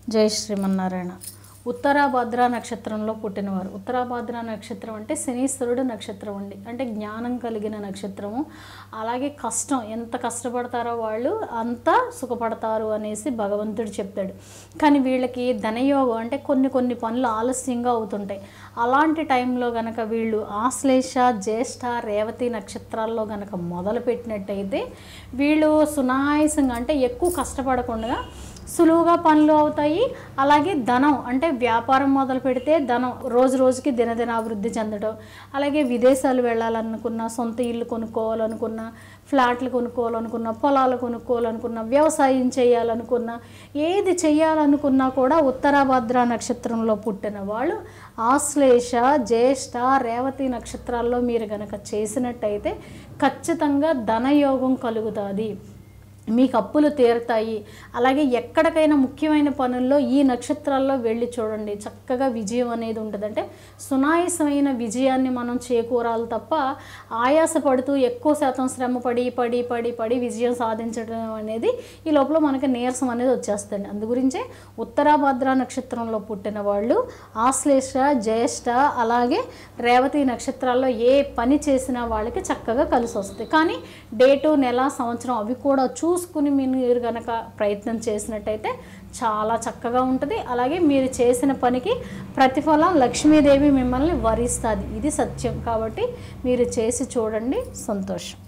జై శ్రీమన్నారాయణ ఉత్తరాభద్ర నక్షత్రంలో పుట్టినవారు ఉత్తరాభద్ర నక్షత్రం అంటే శనీశ్వరుడు నక్షత్రం అండి అంటే జ్ఞానం కలిగిన నక్షత్రము అలాగే కష్టం ఎంత కష్టపడతారో వాళ్ళు అంత సుఖపడతారు అనేసి భగవంతుడు చెప్తాడు కానీ వీళ్ళకి ధనయోగం అంటే కొన్ని కొన్ని పనులు ఆలస్యంగా అవుతుంటాయి అలాంటి టైంలో గనక వీళ్ళు ఆశ్లేష జ్యేష్ఠ రేవతి నక్షత్రాల్లో గనక మొదలు పెట్టినట్టయితే వీళ్ళు సునాయాసంగా అంటే ఎక్కువ కష్టపడకుండా సులువుగా పనులు అవుతాయి అలాగే ధనం అంటే వ్యాపారం మొదలు పెడితే ధనం రోజు రోజుకి దినదిన అభివృద్ధి చెందడం అలాగే విదేశాలు వెళ్ళాలనుకున్నా సొంత ఇల్లు కొనుక్కోవాలనుకున్నా ఫ్లాట్లు కొనుక్కోవాలనుకున్నా పొలాలు కొనుక్కోవాలనుకున్నా వ్యవసాయం చేయాలనుకున్నా ఏది చేయాలనుకున్నా కూడా ఉత్తరాభద్ర నక్షత్రంలో పుట్టిన వాళ్ళు ఆశ్లేష జ్యేష్ఠ రేవతి నక్షత్రాల్లో మీరు గనక చేసినట్టయితే ఖచ్చితంగా ధనయోగం కలుగుతుంది మీకు అప్పులు తీరుతాయి అలాగే ఎక్కడికైనా ముఖ్యమైన పనుల్లో ఈ నక్షత్రాల్లో వెళ్ళి చూడండి చక్కగా విజయం అనేది ఉంటుంది అంటే సునాయసమైన విజయాన్ని మనం చేకూరాలి తప్ప ఆయాసపడుతూ ఎక్కువ శాతం శ్రమ పడి పడి పడి పడి విజయం సాధించడం అనేది ఈ లోపల మనకి నీరసం అనేది వచ్చేస్తుంది అందు గురించే ఉత్తరాభద్ర నక్షత్రంలో పుట్టిన వాళ్ళు ఆశ్లేష జ్యేష్ఠ అలాగే రేవతి నక్షత్రాల్లో ఏ పని చేసినా వాళ్ళకి చక్కగా కలిసి వస్తుంది కానీ డేటు నెల సంవత్సరం అవి కూడా చూసుకుని మీరు కనుక ప్రయత్నం చేసినట్టయితే చాలా చక్కగా ఉంటుంది అలాగే మీరు చేసిన పనికి ప్రతిఫలం లక్ష్మీదేవి మిమ్మల్ని వరిస్తుంది ఇది సత్యం కాబట్టి మీరు చేసి చూడండి సంతోషం